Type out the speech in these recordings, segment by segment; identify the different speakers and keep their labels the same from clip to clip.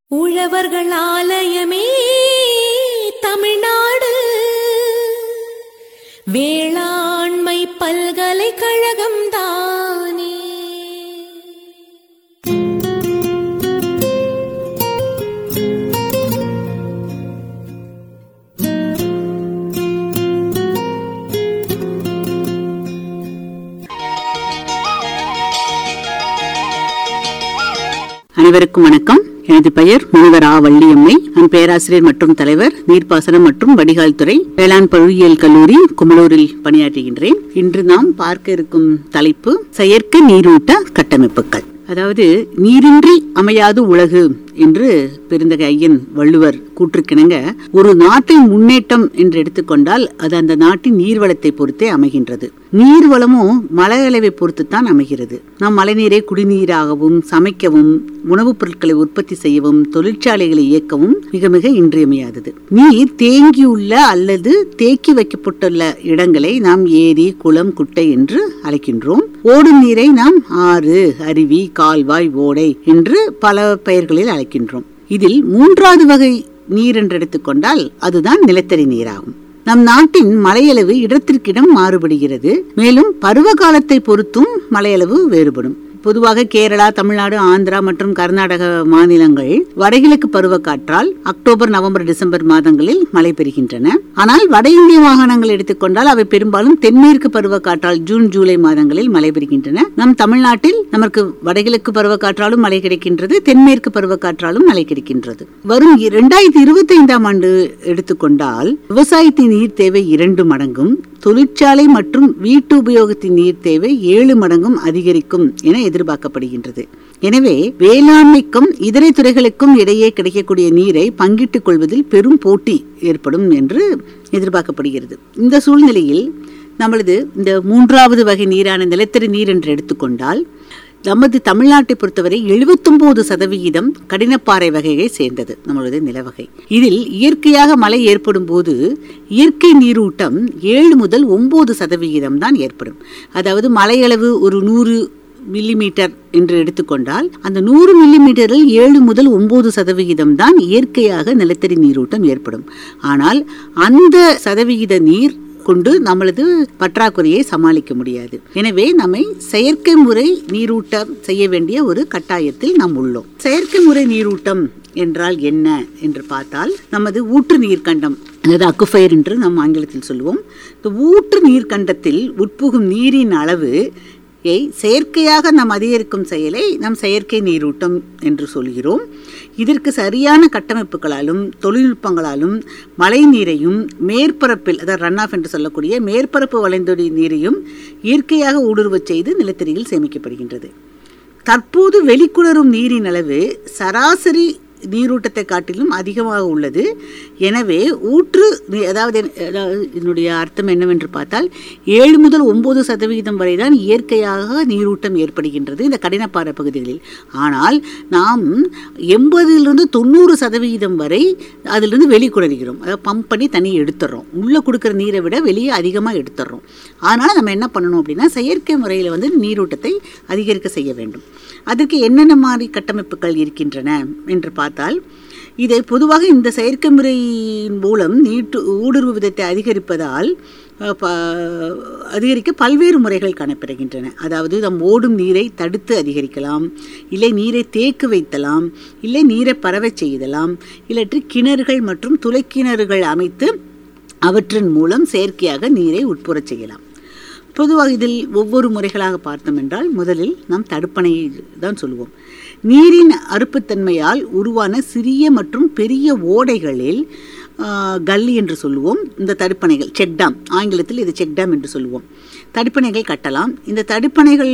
Speaker 1: உழவர்கள் ஆலயமே தமிழ்நாடு வேளாண்மை பல்கலைக்கழகம் தானே
Speaker 2: அனைவருக்கும் வணக்கம் எனது பெயர் முனிவர் ஆ வள்ளியம்மை நான் பேராசிரியர் மற்றும் தலைவர் நீர்ப்பாசனம் மற்றும் வடிகால் துறை வேளாண் பொறியியல் கல்லூரி குமலூரில் பணியாற்றுகின்றேன் இன்று நாம் பார்க்க இருக்கும் தலைப்பு செயற்கை நீரூட்ட கட்டமைப்புகள் அதாவது நீரின்றி அமையாது உலகு என்று பெருந்தகை ஐயன் வள்ளுவர் கூற்றுக்கிணங்க ஒரு நாட்டின் முன்னேற்றம் என்று எடுத்துக்கொண்டால் அது அந்த நாட்டின் நீர்வளத்தை பொறுத்தே அமைகின்றது நீர்வளமும் மழை அளவை பொறுத்துத்தான் அமைகிறது நாம் மழைநீரை குடிநீராகவும் சமைக்கவும் உணவுப் பொருட்களை உற்பத்தி செய்யவும் தொழிற்சாலைகளை இயக்கவும் மிக மிக இன்றியமையாதது நீர் தேங்கியுள்ள அல்லது தேக்கி வைக்கப்பட்டுள்ள இடங்களை நாம் ஏரி குளம் குட்டை என்று அழைக்கின்றோம் ஓடும் நீரை நாம் ஆறு அருவி கால்வாய் ஓடை என்று பல பெயர்களில் அழைக்கின்றோம் இதில் மூன்றாவது வகை நீர் என்று எடுத்துக்கொண்டால் அதுதான் நிலத்தடி நீராகும் நம் நாட்டின் மழையளவு இடத்திற்கிடம் மாறுபடுகிறது மேலும் பருவ காலத்தை பொறுத்தும் மழையளவு வேறுபடும் பொதுவாக கேரளா தமிழ்நாடு ஆந்திரா மற்றும் கர்நாடக மாநிலங்கள் வடகிழக்கு பருவக்காற்றால் அக்டோபர் நவம்பர் டிசம்பர் மாதங்களில் மழை பெறுகின்றன ஆனால் வட இந்திய மாகாணங்கள் எடுத்துக்கொண்டால் அவை பெரும்பாலும் தென்மேற்கு பருவக்காற்றால் ஜூன் ஜூலை மாதங்களில் மழை பெறுகின்றன நம் தமிழ்நாட்டில் நமக்கு வடகிழக்கு பருவக்காற்றாலும் மழை கிடைக்கின்றது தென்மேற்கு பருவக்காற்றாலும் மழை கிடைக்கின்றது வரும் இரண்டாயிரத்தி இருபத்தி ஐந்தாம் ஆண்டு எடுத்துக்கொண்டால் விவசாயத்தின் நீர் தேவை இரண்டு மடங்கும் தொழிற்சாலை மற்றும் வீட்டு உபயோகத்தின் நீர் தேவை ஏழு மடங்கும் அதிகரிக்கும் என எதிர்பார்க்கப்படுகின்றது எனவே வேளாண்மைக்கும் இதர துறைகளுக்கும் இடையே கிடைக்கக்கூடிய நீரை பங்கிட்டுக் கொள்வதில் பெரும் போட்டி ஏற்படும் என்று எதிர்பார்க்கப்படுகிறது இந்த சூழ்நிலையில் நம்மளது இந்த மூன்றாவது வகை நீரான நிலத்தடி நீர் என்று எடுத்துக்கொண்டால் நமது தமிழ்நாட்டை பொறுத்தவரை எழுபத்தொன்பது சதவிகிதம் கடினப்பாறை வகையை சேர்ந்தது நம்மளது நிலவகை இதில் இயற்கையாக மழை ஏற்படும் போது இயற்கை நீரூட்டம் ஏழு முதல் ஒன்பது சதவிகிதம் தான் ஏற்படும் அதாவது மழையளவு ஒரு நூறு மில்லிமீட்டர் என்று எடுத்துக்கொண்டால் அந்த நூறு மில்லிமீட்டரில் ஏழு முதல் ஒன்பது சதவிகிதம் தான் இயற்கையாக நிலத்தடி நீரூட்டம் ஏற்படும் ஆனால் அந்த சதவிகித நீர் கொண்டு நம்மளது பற்றாக்குறையை சமாளிக்க முடியாது எனவே நம்மை செயற்கை முறை நீரூட்டம் செய்ய வேண்டிய ஒரு கட்டாயத்தில் நாம் உள்ளோம் செயற்கை முறை நீரூட்டம் என்றால் என்ன என்று பார்த்தால் நமது ஊற்று நீர்க்கண்டம் அதாவது அக்குஃபயர் என்று நாம் ஆங்கிலத்தில் சொல்லுவோம் இந்த ஊற்று நீர்க்கண்டத்தில் உட்புகும் நீரின் அளவு யை செயற்கையாக நாம் அதிகரிக்கும் செயலை நாம் செயற்கை நீரூட்டம் என்று சொல்கிறோம் இதற்கு சரியான கட்டமைப்புகளாலும் தொழில்நுட்பங்களாலும் மழை நீரையும் மேற்பரப்பில் அதாவது ரன் ஆஃப் என்று சொல்லக்கூடிய மேற்பரப்பு வளைந்தொடி நீரையும் இயற்கையாக ஊடுருவச் செய்து நிலத்தடியில் சேமிக்கப்படுகின்றது தற்போது வெளிக்குணரும் நீரின் அளவு சராசரி நீரூட்டத்தை காட்டிலும் அதிகமாக உள்ளது எனவே ஊற்று நீ- அதாவது என்ன- அதாவது இதனுடைய அர்த்தம் என்னவென்று பார்த்தால் ஏழு முதல் ஒன்பது சதவிகிதம் வரை தான் இயற்கையாக நீரூட்டம் ஏற்படுகின்றது இந்த கடினப்பாறை பகுதிகளில் ஆனால் நாம் எண்பதிலிருந்து தொண்ணூறு சதவிகிதம் வரை அதிலிருந்து வெளிக்குணர்கிறோம் அதாவது பம்ப் பண்ணி தண்ணி எடுத்துடுறோம் உள்ளே கொடுக்குற நீரை விட வெளியே அதிகமாக எடுத்துடுறோம் அதனால் நம்ம என்ன பண்ணணும் அப்படின்னா செயற்கை முறையில் வந்து நீரூட்டத்தை அதிகரிக்க செய்ய வேண்டும் அதற்கு என்னென்ன மாதிரி கட்டமைப்புகள் இருக்கின்றன என்று பார்த்தால் இதை பொதுவாக இந்த செயற்கை முறையின் மூலம் நீட்டு ஊடுருவு விதத்தை அதிகரிப்பதால் அஹ், ப- அதிகரிக்க பல்வேறு முறைகள் காணப்படுகின்றன அதாவது நம் ஓடும் நீரை தடுத்து அதிகரிக்கலாம் இல்லை நீரை தேக்கு வைத்தலாம் இல்லை நீரை பரவச் செய்தலாம் இல்லாட்டி கிணறுகள் மற்றும் துளைக்கிணறுகள் அமைத்து அவற்றின் மூலம் செயற்கையாக நீரை உட்புறச் செய்யலாம் பொதுவாக இதில் ஒவ்வொரு முறைகளாக பார்த்தோம் என்றால் முதலில் நாம் தடுப்பணை தான் சொல்லுவோம் நீரின் அறுப்புத்தன்மையால் உருவான சிறிய மற்றும் பெரிய ஓடைகளில் ஆஹ், கல்லி என்று சொல்லுவோம் இந்த தடுப்பணைகள் செக் டேம் ஆங்கிலத்தில் இது செக் டேம் என்று சொல்லுவோம் தடுப்பணைகள் கட்டலாம் இந்த தடுப்பணைகள்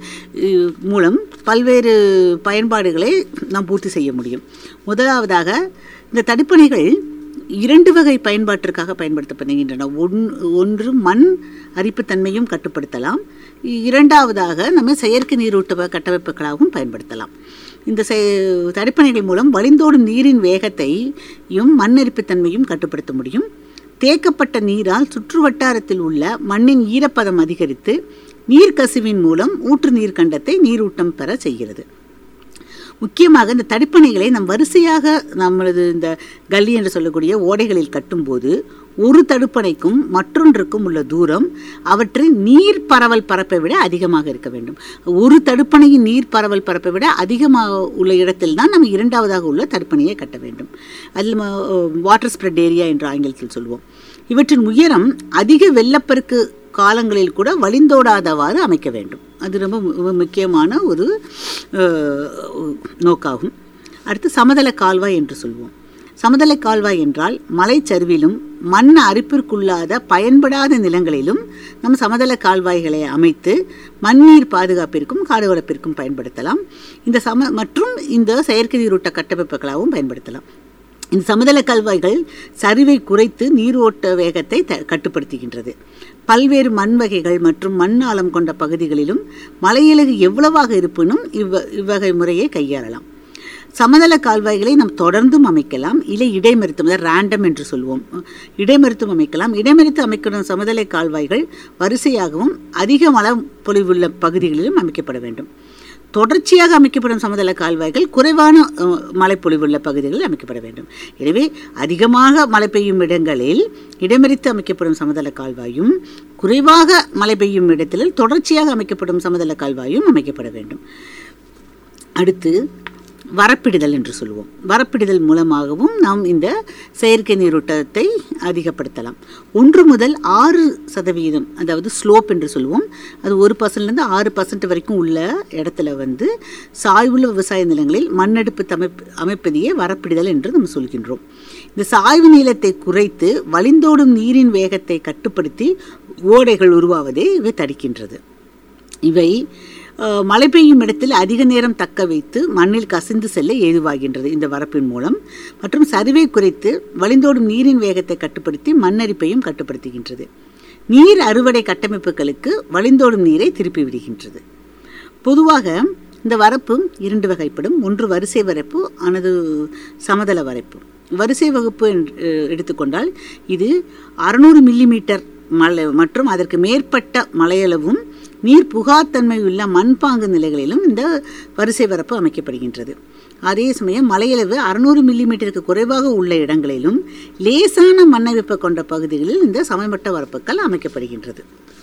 Speaker 2: அஹ், மூலம் பல்வேறு பயன்பாடுகளை நாம் பூர்த்தி செய்ய முடியும் முதலாவதாக இந்த தடுப்பணைகள் இரண்டு வகை பயன்பாட்டிற்காக பயன்படுத்தப்படுகின்றன ஒன் ஒன்று மண் அரிப்புத்தன்மையும் கட்டுப்படுத்தலாம் இரண்டாவதாக நம்ம செயற்கை நீரூட்ட கட்டமைப்புகளாகவும் பயன்படுத்தலாம் இந்த செ- தடுப்பணைகள் மூலம் வழிந்தோடும் நீரின் வேகத்தையும் மண் அரிப்புத்தன்மையும் கட்டுப்படுத்த முடியும் தேக்கப்பட்ட நீரால் சுற்று வட்டாரத்தில் உள்ள மண்ணின் ஈரப்பதம் அதிகரித்து நீர்க்கசிவின் மூலம் ஊற்று நீர்க்கண்டத்தை நீரூட்டம் பெற செய்கிறது முக்கியமாக இந்த தடுப்பணைகளை நம் வரிசையாக நம்மளது இந்த கல்லி என்று சொல்லக்கூடிய ஓடைகளில் கட்டும்போது ஒரு தடுப்பணைக்கும் மற்றொன்றுக்கும் உள்ள தூரம் அவற்றின் நீர் பரவல் பரப்பை விட அதிகமாக இருக்க வேண்டும் ஒரு தடுப்பணையின் நீர் பரவல் பரப்பை விட அதிகமாக உள்ள இடத்தில் தான் நம்ம இரண்டாவதாக உள்ள தடுப்பணையை கட்ட வேண்டும் அதில் வாட்டர் ஸ்ப்ரெட் ஏரியா என்று ஆங்கிலத்தில் சொல்லுவோம் இவற்றின் உயரம் அதிக வெள்ளப்பெருக்கு காலங்களில் கூட வழிந்தோடாதவாறு அமைக்க வேண்டும் அது ரொம்ப மு- முக்கியமான ஒரு அஹ், நோக்காகும் அடுத்து சமதள கால்வாய் என்று சொல்வோம் சமதள கால்வாய் என்றால் மலைச்சரிவிலும் மண் அரிப்பிற்குள்ளாத பயன்படாத நிலங்களிலும் நம் சமதள கால்வாய்களை அமைத்து மண்ணீர் பாதுகாப்பிற்கும் காடு வளர்ப்பிற்கும் பயன்படுத்தலாம் இந்த சம மற்றும் இந்த செயற்கை நீரூட்ட கட்டமைப்புகளாகவும் பயன்படுத்தலாம் இந்த சமதள கால்வாய்கள் சரிவை குறைத்து நீரோட்ட வேகத்தை த கட்டுப்படுத்துகின்றது பல்வேறு மண் வகைகள் மற்றும் மண் ஆழம் கொண்ட பகுதிகளிலும் மலையழகு எவ்வளவாக இருப்பினும் இவ்வ இவ்வகை முறையை கையாளலாம் சமதள கால்வாய்களை நாம் தொடர்ந்தும் அமைக்கலாம் இல்லை இடைமறித்தும் அதாவது ரேண்டம் என்று சொல்வோம் இடைமறித்தும் அமைக்கலாம் இடைமறித்து அமைக்கிற சமதள கால்வாய்கள் வரிசையாகவும் அதிக மழை பொழிவுள்ள பகுதிகளிலும் அமைக்கப்பட வேண்டும் தொடர்ச்சியாக அமைக்கப்படும் சமதள கால்வாய்கள் குறைவான அஹ், மழைப்பொழிவுள்ள பகுதிகளில் அமைக்கப்பட வேண்டும் எனவே அதிகமாக மழை பெய்யும் இடங்களில் இடமறித்து அமைக்கப்படும் சமதள கால்வாயும் குறைவாக மழை பெய்யும் இடத்தில் தொடர்ச்சியாக அமைக்கப்படும் சமதள கால்வாயும் அமைக்கப்பட வேண்டும் அடுத்து வரப்பிடுதல் என்று சொல்லுவோம் வரப்பிடுதல் மூலமாகவும் நாம் இந்த செயற்கை நீரோட்டத்தை அதிகப்படுத்தலாம் ஒன்று முதல் ஆறு சதவீதம் அதாவது ஸ்லோப் என்று சொல்லுவோம் அது ஒரு பர்சன்ட்லேருந்து ஆறு பர்சன்ட் வரைக்கும் உள்ள இடத்துல வந்து சாய்வுள்ள விவசாய நிலங்களில் மண்ணெடுப்பு தமைப் அமைப்பதையே வரப்பிடுதல் என்று நம்ம சொல்கின்றோம் இந்த சாய்வு நீளத்தை குறைத்து வழிந்தோடும் நீரின் வேகத்தை கட்டுப்படுத்தி ஓடைகள் உருவாவதை இவை தடுக்கின்றது இவை அஹ், மழை பெய்யும் இடத்தில் அதிக நேரம் தக்க வைத்து மண்ணில் கசிந்து செல்ல ஏதுவாகின்றது இந்த வரப்பின் மூலம் மற்றும் சரிவை குறைத்து வழிந்தோடும் நீரின் வேகத்தை கட்டுப்படுத்தி மண்ணரிப்பையும் கட்டுப்படுத்துகின்றது நீர் அறுவடை கட்டமைப்புகளுக்கு வழிந்தோடும் நீரை திருப்பி விடுகின்றது பொதுவாக இந்த வரப்பு இரண்டு வகைப்படும் ஒன்று வரிசை வரப்பு ஆனது சமதள வரப்பு வரிசை வகுப்பு என்று அஹ், எடுத்துக்கொண்டால் இது அறுநூறு மில்லிமீட்டர் மழை மற்றும் அதற்கு மேற்பட்ட மழையளவும் நீர் புகாத்தன்மை உள்ள மண்பாங்கு நிலைகளிலும் இந்த வரிசை வரப்பு அமைக்கப்படுகின்றது அதே சமயம் மழையளவு அறுநூறு மில்லிமீட்டருக்கு குறைவாக உள்ள இடங்களிலும் லேசான மண்ணை வெப்ப கொண்ட பகுதிகளில் இந்த சமமட்ட வரப்புகள் அமைக்கப்படுகின்றது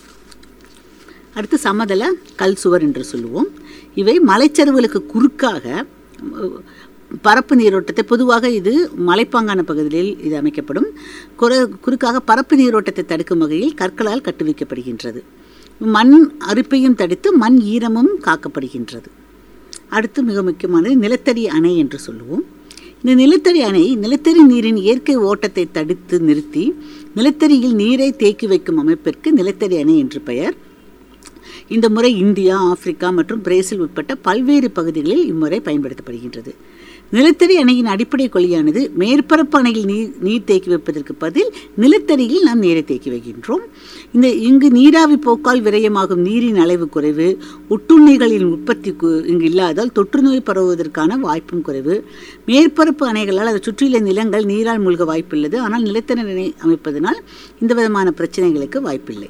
Speaker 2: அடுத்து சமதள கல் சுவர் என்று சொல்லுவோம் இவை மலைச்சரிவுகளுக்கு குறுக்காக அஹ், பரப்பு நீரோட்டத்தை பொதுவாக இது மலைப்பாங்கான பகுதிகளில் இது அமைக்கப்படும் குறு குறுக்காக பரப்பு நீரோட்டத்தை தடுக்கும் வகையில் கற்களால் கட்டுவிக்கப்படுகின்றது மண் அரிப்பையும் தடுத்து மண் ஈரமும் காக்கப்படுகின்றது அடுத்து மிக முக்கியமானது நிலத்தடி அணை என்று சொல்லுவோம் இந்த நிலத்தடி அணை நிலத்தடி நீரின் இயற்கை ஓட்டத்தை தடுத்து நிறுத்தி நிலத்தடியில் நீரை தேக்கி வைக்கும் அமைப்பிற்கு நிலத்தடி அணை என்று பெயர் இந்த முறை இந்தியா ஆப்பிரிக்கா மற்றும் பிரேசில் உட்பட்ட பல்வேறு பகுதிகளில் இம்முறை பயன்படுத்தப்படுகின்றது நிலத்தடி அணையின் அடிப்படை கொள்கையானது மேற்பரப்பு அணையில் நீர் நீர் தேக்கி வைப்பதற்கு பதில் நிலத்தடியில் நாம் நீரை தேக்கி வைக்கின்றோம் இந்த இங்கு நீராவி போக்கால் விரயமாகும் நீரின் அளவு குறைவு ஒட்டுண்ணிகளின் உற்பத்தி கு- இங்கு இல்லாதால் தொற்று நோய் பரவுவதற்கான வாய்ப்பும் குறைவு மேற்பரப்பு அணைகளால் அதை சுற்றியுள்ள நிலங்கள் நீரால் மூழ்க வாய்ப்புள்ளது ஆனால் நிலத்தடி அணை அமைப்பதனால் இந்த விதமான பிரச்சனைகளுக்கு வாய்ப்பில்லை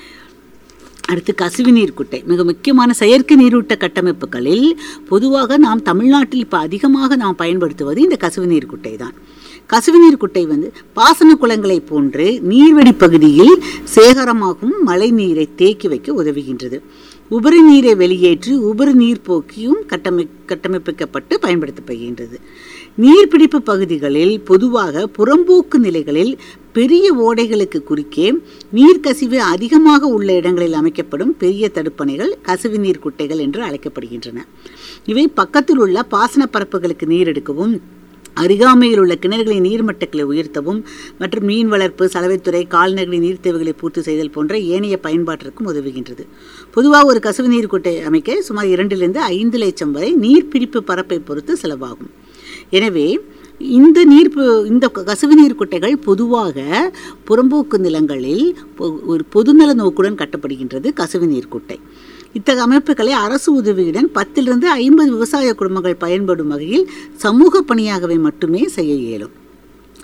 Speaker 2: அடுத்து கசிவு நீர் குட்டை மிக முக்கியமான செயற்கை நீரூட்ட கட்டமைப்புகளில் பொதுவாக நாம் தமிழ்நாட்டில் இப்போ அதிகமாக நாம் பயன்படுத்துவது இந்த கசிவு நீர் குட்டை தான் கசிவு நீர் குட்டை வந்து பாசன குளங்களைப் போன்று நீர்வழி பகுதியில் சேகரமாகும் மழை நீரை தேக்கி வைக்க உதவுகின்றது உபரி நீரை வெளியேற்றி உபரி நீர் போக்கியும் கட்டமை கட்டமைப்பிக்கப்பட்டு பயன்படுத்தப்படுகின்றது நீர்பிடிப்பு பகுதிகளில் பொதுவாக புறம்போக்கு நிலைகளில் பெரிய ஓடைகளுக்கு குறுக்கே நீர்க்கசிவு அதிகமாக உள்ள இடங்களில் அமைக்கப்படும் பெரிய தடுப்பணைகள் கசிவு நீர் குட்டைகள் என்று அழைக்கப்படுகின்றன இவை பக்கத்தில் உள்ள பாசன பரப்புகளுக்கு நீர் எடுக்கவும் அருகாமையில் உள்ள கிணறுகளின் நீர்மட்டங்களை உயர்த்தவும் மற்றும் மீன் வளர்ப்பு சலவைத்துறை கால்நடை நீர் தேவைகளை பூர்த்தி செய்தல் போன்ற ஏனைய பயன்பாட்டிற்கும் உதவுகின்றது பொதுவாக ஒரு கசிவு நீர் குட்டை அமைக்க சுமார் இரண்டிலிருந்து ஐந்து லட்சம் வரை நீர்பிடிப்பு பரப்பை பொறுத்து செலவாகும் எனவே இந்த நீர் பு- இந்த கசிவு நீர் குட்டைகள் பொதுவாக புறம்போக்கு நிலங்களில் பொ- ஒரு பொதுநல நோக்குடன் கட்டப்படுகின்றது கசிவு நீர் குட்டை இத்தகைய அமைப்புகளை அரசு உதவியுடன் பத்திலிருந்து ஐம்பது விவசாய குடும்பங்கள் பயன்படும் வகையில் சமூக பணியாகவே மட்டுமே செய்ய இயலும்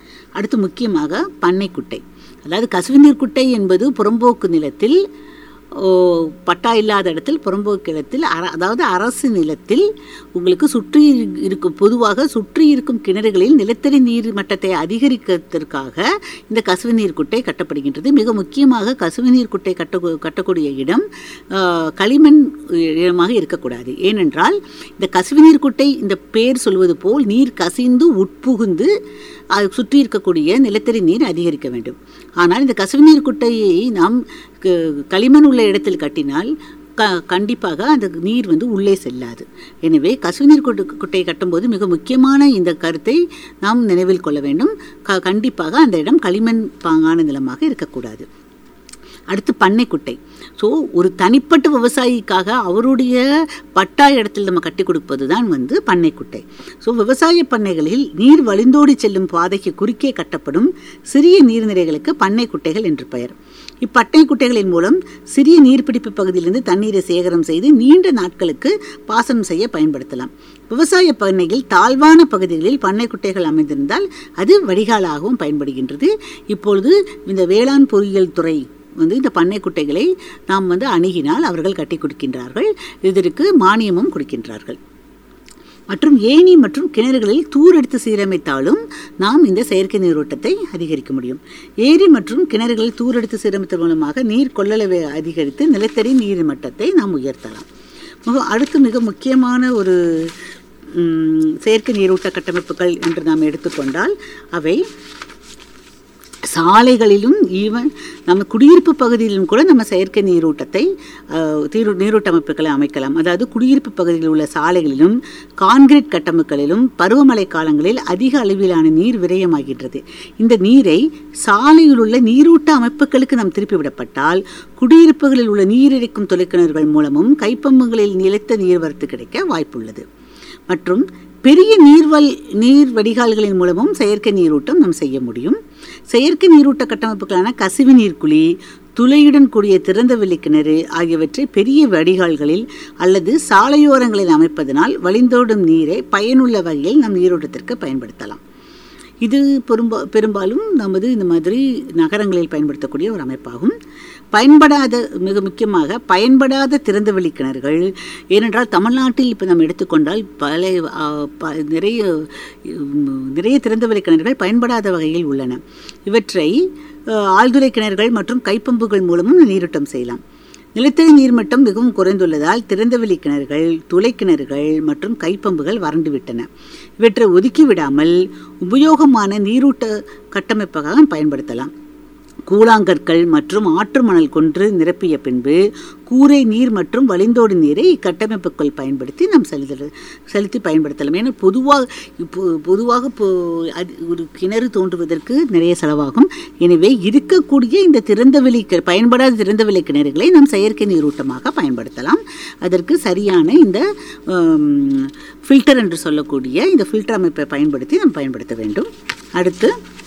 Speaker 2: அடுத்து முக்கியமாக பண்ணை குட்டை அதாவது கசிவு நீர் குட்டை என்பது புறம்போக்கு நிலத்தில் ஓ, பட்டா இல்லாத இடத்தில் புறம்போக்கு இடத்தில் அர அதாவது அரசு நிலத்தில் உங்களுக்கு சுற்றி இருக்கும் பொதுவாக சுற்றி இருக்கும் கிணறுகளில் நிலத்தடி நீர் மட்டத்தை அதிகரிக்கிறதற்காக இந்த கசிவு நீர் குட்டை கட்டப்படுகின்றது மிக முக்கியமாக கசிவு நீர் குட்டை கட்ட கட்டக்கூடிய இடம் ஆ, களிமண் இடமாக இருக்கக்கூடாது ஏனென்றால் இந்த கசிவு நீர் குட்டை இந்த பேர் சொல்வது போல் நீர் கசிந்து உட்புகுந்து அது சுற்றி இருக்கக்கூடிய நிலத்தடி நீர் அதிகரிக்க வேண்டும் ஆனால் இந்த கசிவு நீர் குட்டையை நாம் க- களிமண் உள்ள இடத்தில் கட்டினால் க கண்டிப்பாக அந்த நீர் வந்து உள்ளே செல்லாது எனவே கசிவுநீர் குட்டு குட்டையை கட்டும்போது மிக முக்கியமான இந்த கருத்தை நாம் நினைவில் கொள்ள வேண்டும் க கண்டிப்பாக அந்த இடம் களிமண் பாங்கான நிலமாக இருக்கக்கூடாது அடுத்து பண்ணைக்குட்டை ஸோ ஒரு தனிப்பட்ட விவசாயிக்காக அவருடைய பட்டா இடத்தில் நம்ம கட்டி கொடுப்பது தான் வந்து பண்ணைக்குட்டை ஸோ விவசாய பண்ணைகளில் நீர் வழிந்தோடி செல்லும் பாதைக்கு குறுக்கே கட்டப்படும் சிறிய நீர்நிலைகளுக்கு பண்ணை குட்டைகள் என்று பெயர் இப்பட்டை குட்டைகளின் மூலம் சிறிய நீர்பிடிப்பு பகுதியிலிருந்து தண்ணீரை சேகரம் செய்து நீண்ட நாட்களுக்கு பாசனம் செய்ய பயன்படுத்தலாம் விவசாய பண்ணையில் தாழ்வான பகுதிகளில் பண்ணை குட்டைகள் அமைந்திருந்தால் அது வடிகாலாகவும் பயன்படுகின்றது இப்பொழுது இந்த வேளாண் பொறியியல் துறை வந்து இந்த பண்ணை குட்டைகளை நாம் வந்து அணுகினால் அவர்கள் கட்டி கொடுக்கின்றார்கள் இதற்கு மானியமும் கொடுக்கின்றார்கள் மற்றும் ஏணி மற்றும் கிணறுகளில் தூர் எடுத்து சீரமைத்தாலும் நாம் இந்த செயற்கை நீரோட்டத்தை அதிகரிக்க முடியும் ஏரி மற்றும் கிணறுகளில் தூர் எடுத்து சீரமைத்தல் மூலமாக நீர் கொள்ளளவை அதிகரித்து நிலத்தடி நீர் மட்டத்தை நாம் உயர்த்தலாம் மிக அடுத்து மிக முக்கியமான ஒரு ம், செயற்கை நீரூட்ட கட்டமைப்புகள் என்று நாம் எடுத்துக்கொண்டால் அவை சாலைகளிலும் ஈவன் நம்ம குடியிருப்பு பகுதியிலும் கூட நம்ம செயற்கை நீரூட்டத்தை அஹ், தீரு நீரூட்ட அமைப்புகளை அமைக்கலாம் அதாவது குடியிருப்பு பகுதியில் உள்ள சாலைகளிலும் கான்கிரீட் கட்டமைப்புகளிலும் பருவமழை காலங்களில் அதிக அளவிலான நீர் விரயமாகின்றது இந்த நீரை சாலையில் உள்ள நீரூட்ட அமைப்புகளுக்கு நாம் திருப்பி விடப்பட்டால் குடியிருப்புகளில் உள்ள நீரிழைக்கும் தொலைக்கிணறுகள் மூலமும் கைப்பம்புகளில் நிலைத்த நீர்வரத்து கிடைக்க வாய்ப்புள்ளது மற்றும் பெரிய நீர்வல் நீர் வடிகால்களின் மூலமும் செயற்கை நீரூட்டம் நாம் செய்ய முடியும் செயற்கை நீரூட்ட கட்டமைப்புகளான கசிவு நீர்க்குழி துளையுடன் கூடிய திறந்தவெளி கிணறு ஆகியவற்றை பெரிய வடிகால்களில் அல்லது சாலையோரங்களில் அமைப்பதனால் வழிந்தோடும் நீரை பயனுள்ள வகையில் நம் நீரோட்டத்திற்கு பயன்படுத்தலாம் இது பெரும்பா பெரும்பாலும் நமது இந்த மாதிரி நகரங்களில் பயன்படுத்தக்கூடிய ஒரு அமைப்பாகும் பயன்படாத மிக முக்கியமாக பயன்படாத திறந்தவெளி கிணறுகள் ஏனென்றால் தமிழ்நாட்டில் இப்போ நம்ம எடுத்துக்கொண்டால் பல ஆ, ப- நிறைய உம், நிறைய திறந்தவெளி கிணறுகள் பயன்படாத வகையில் உள்ளன இவற்றை ஆ, ஆழ்துளை கிணறுகள் மற்றும் கைப்பம்புகள் மூலமும் நீரோட்டம் செய்யலாம் நிலத்தடி நீர்மட்டம் மிகவும் குறைந்துள்ளதால் திறந்தவெளி கிணறுகள் துளை கிணறுகள் மற்றும் கைப்பம்புகள் வறண்டுவிட்டன இவற்றை ஒதுக்கி விடாமல் உபயோகமான நீரூட்ட கட்டமைப்பாக பயன்படுத்தலாம் கூழாங்கற்கள் மற்றும் ஆற்று மணல் கொன்று நிரப்பிய பின்பு கூரை நீர் மற்றும் வழிந்தோடு நீரை இக்கட்டமைப்புக்குள் பயன்படுத்தி நாம் செலுத்த செலுத்தி பயன்படுத்தலாம் ஏன்னா பொதுவாக இப்போ பொதுவாக இப்போ அது ஒரு கிணறு தோன்றுவதற்கு நிறைய செலவாகும் எனவே இருக்கக்கூடிய இந்த திறந்தவெளி கி- பயன்படாத திறந்தவெளி கிணறுகளை நாம் செயற்கை நீரூட்டமாக பயன்படுத்தலாம் அதற்கு சரியான இந்த ஃபில்டர் என்று சொல்லக்கூடிய இந்த ஃபில்டர் அமைப்பை பயன்படுத்தி நாம் பயன்படுத்த வேண்டும் அடுத்து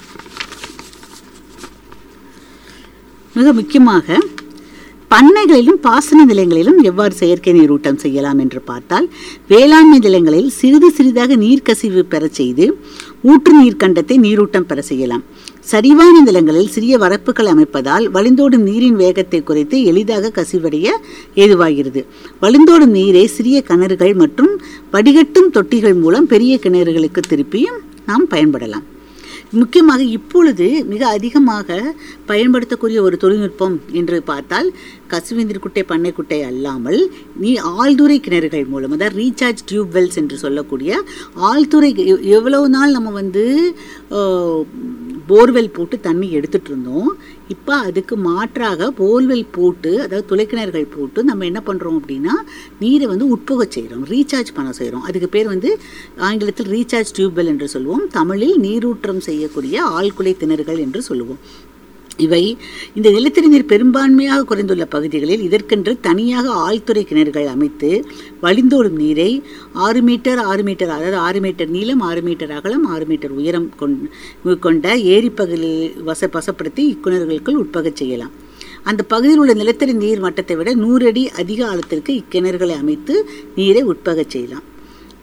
Speaker 2: மிக முக்கியமாக பண்ணைகளிலும் பாசன நிலங்களிலும் எவ்வாறு செயற்கை நீரூட்டம் செய்யலாம் என்று பார்த்தால் வேளாண்மை நிலங்களில் சிறிது சிறிதாக நீர்க்கசிவு பெறச் செய்து ஊற்று நீர் கண்டத்தை நீரூட்டம் பெற செய்யலாம் சரிவான நிலங்களில் சிறிய வரப்புகள் அமைப்பதால் வழிந்தோடும் நீரின் வேகத்தை குறைத்து எளிதாக கசிவடைய ஏதுவாகிறது வழிந்தோடும் நீரை சிறிய கிணறுகள் மற்றும் வடிகட்டும் தொட்டிகள் மூலம் பெரிய கிணறுகளுக்கு திருப்பியும் நாம் பயன்படலாம் முக்கியமாக இப்பொழுது மிக அதிகமாக பயன்படுத்தக்கூடிய ஒரு தொழில்நுட்பம் என்று பார்த்தால் கசுவேந்திர குட்டை பண்ணை குட்டை அல்லாமல் நீ ஆழ்துறை கிணறுகள் மூலம் அதாவது ரீசார்ஜ் டியூப் வெல்ஸ் என்று சொல்லக்கூடிய ஆழ்துறை எவ்- எவ்வளவு நாள் நம்ம வந்து போர்வெல் போட்டு தண்ணி எடுத்துட்டு இருந்தோம் இப்போ அதுக்கு மாற்றாக போர்வெல் போட்டு அதாவது துளைக்கிணறுகள் போட்டு நம்ம என்ன பண்ணுறோம் அப்படின்னா நீரை வந்து உட்புக செய்கிறோம் ரீசார்ஜ் பண்ண செய்கிறோம் அதுக்கு பேர் வந்து ஆங்கிலத்தில் ரீசார்ஜ் டியூப்வெல் என்று சொல்லுவோம் தமிழில் நீரூற்றம் செய்யக்கூடிய ஆழ்குலை கிணறுகள் என்று சொல்லுவோம் இவை இந்த நிலத்தடி நீர் பெரும்பான்மையாக குறைந்துள்ள பகுதிகளில் இதற்கென்று தனியாக ஆழ்துறை கிணறுகள் அமைத்து வழிந்தோடும் நீரை ஆறு மீட்டர் ஆறு மீட்டர் அதாவது ஆறு மீட்டர் நீளம் ஆறு மீட்டர் அகலம் ஆறு மீட்டர் உயரம் கொண்- கொண்ட ஏரி பகுதியில் வச வசப்படுத்தி இக்கிணறுகளுக்குள் உட்பகச் செய்யலாம் அந்த பகுதியில் உள்ள நிலத்தடி நீர் மட்டத்தை விட நூறு அடி அதிக ஆழத்திற்கு இக்கிணறுகளை அமைத்து நீரை உட்பகச் செய்யலாம்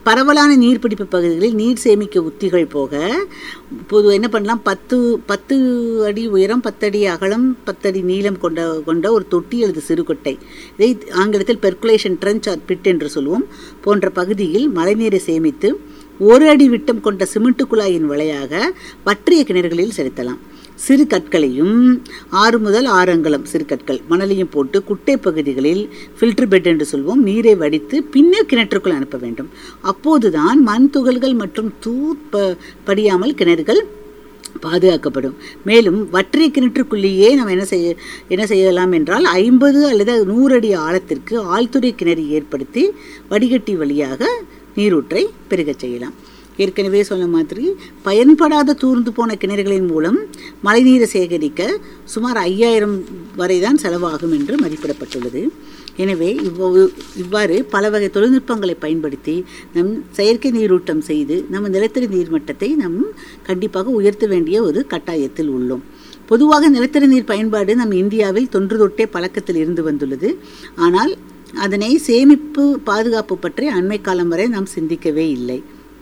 Speaker 2: பரவலான நீர்பிடிப்பு பகுதிகளில் நீர் சேமிக்க உத்திகள் போக பொது என்ன பண்ணலாம் பத்து பத்து அடி உயரம் பத்தடி அகலம் பத்தடி நீளம் கொண்ட கொண்ட ஒரு தொட்டி அல்லது சிறுகொட்டை இதை ஆங்கிலத்தில் பெர்குலேஷன் ட்ரென்ச் ஆர் பிட் என்று சொல்லுவோம் போன்ற பகுதியில் மழைநீரை சேமித்து ஒரு அடி விட்டம் கொண்ட சிமெண்ட் குழாயின் வழியாக வற்றிய கிணறுகளில் செலுத்தலாம் சிறு கற்களையும் ஆறு முதல் ஆறு அங்கலம் சிறு கற்கள் மணலையும் போட்டு குட்டை பகுதிகளில் ஃபில்டர் பெட் என்று சொல்வோம் நீரை வடித்து பின்னர் கிணற்றுக்குள் அனுப்ப வேண்டும் அப்போதுதான் மண் துகள்கள் மற்றும் தூர் ப- படியாமல் கிணறுகள் பாதுகாக்கப்படும் மேலும் வற்றிய கிணற்றுக்குள்ளேயே நம்ம என்ன செய்ய என்ன செய்யலாம் என்றால் ஐம்பது அல்லது நூறு அடி ஆழத்திற்கு ஆழ்துறை கிணறு ஏற்படுத்தி வடிகட்டி வழியாக நீரூற்றை பெருகச் செய்யலாம் ஏற்கனவே சொன்ன மாதிரி பயன்படாத தூர்ந்து போன கிணறுகளின் மூலம் மழைநீரை சேகரிக்க சுமார் ஐயாயிரம் வரை தான் செலவாகும் என்று மதிப்பிடப்பட்டுள்ளது எனவே இவ்வளவு இவ்வாறு பல வகை தொழில்நுட்பங்களை பயன்படுத்தி நம் செயற்கை நீரூட்டம் செய்து நம்ம நிலத்தடி நீர்மட்டத்தை நம் கண்டிப்பாக உயர்த்த வேண்டிய ஒரு கட்டாயத்தில் உள்ளோம் பொதுவாக நிலத்தடி நீர் பயன்பாடு நம் இந்தியாவில் தொன்று தொட்டே பழக்கத்தில் இருந்து வந்துள்ளது ஆனால் அதனை சேமிப்பு பாதுகாப்பு பற்றி அண்மை காலம் வரை நாம் சிந்திக்கவே இல்லை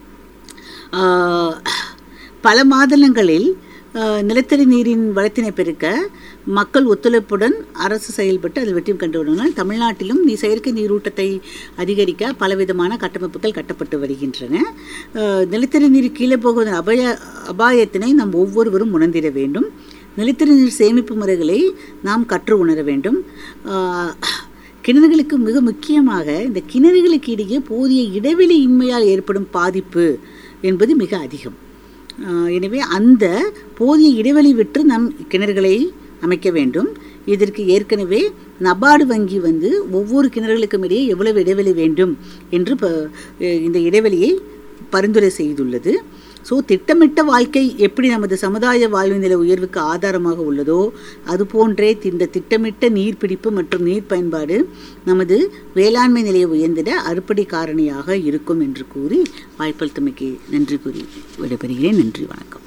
Speaker 2: ஆஹ், பல மாதளங்களில் ஆஹ், நிலத்தடி நீரின் வளத்தினை பெருக்க மக்கள் ஒத்துழைப்புடன் அரசு செயல்பட்டு அதில் வெற்றி கண்டு வருவதால் தமிழ்நாட்டிலும் நீ செயற்கை நீரூட்டத்தை அதிகரிக்க பலவிதமான கட்டமைப்புகள் கட்டப்பட்டு வருகின்றன ஆஹ், நிலத்தடி நீர் கீழே போகுவதன் அபாய அபாயத்தினை நாம் ஒவ்வொருவரும் உணர்ந்திட வேண்டும் நிலத்தடி நீர் சேமிப்பு முறைகளை நாம் கற்று உணர வேண்டும் ஆஹ், கிணறுகளுக்கு மிக முக்கியமாக இந்த கிணறுகளுக்கு இடையே போதிய இடைவெளி இன்மையால் ஏற்படும் பாதிப்பு என்பது மிக அதிகம் ஆஹ் எனவே அந்த போதிய இடைவெளி விட்டு நம் கிணறுகளை அமைக்க வேண்டும் இதற்கு ஏற்கனவே நபார்டு வங்கி வந்து ஒவ்வொரு கிணறுகளுக்கும் இடையே எவ்வளவு இடைவெளி வேண்டும் என்று ப- இந்த இடைவெளியை பரிந்துரை செய்துள்ளது ஸோ திட்டமிட்ட வாழ்க்கை எப்படி நமது சமுதாய வாழ்வு நிலை உயர்வுக்கு ஆதாரமாக உள்ளதோ அதுபோன்றே இந்த திட்டமிட்ட நீர்பிடிப்பு மற்றும் நீர் பயன்பாடு நமது வேளாண்மை நிலையை உயர்ந்திட அறுப்படை காரணியாக இருக்கும் என்று கூறி வாய்ப்பளித்தமைக்கு நன்றி கூறி விடைபெறுகிறேன் நன்றி வணக்கம்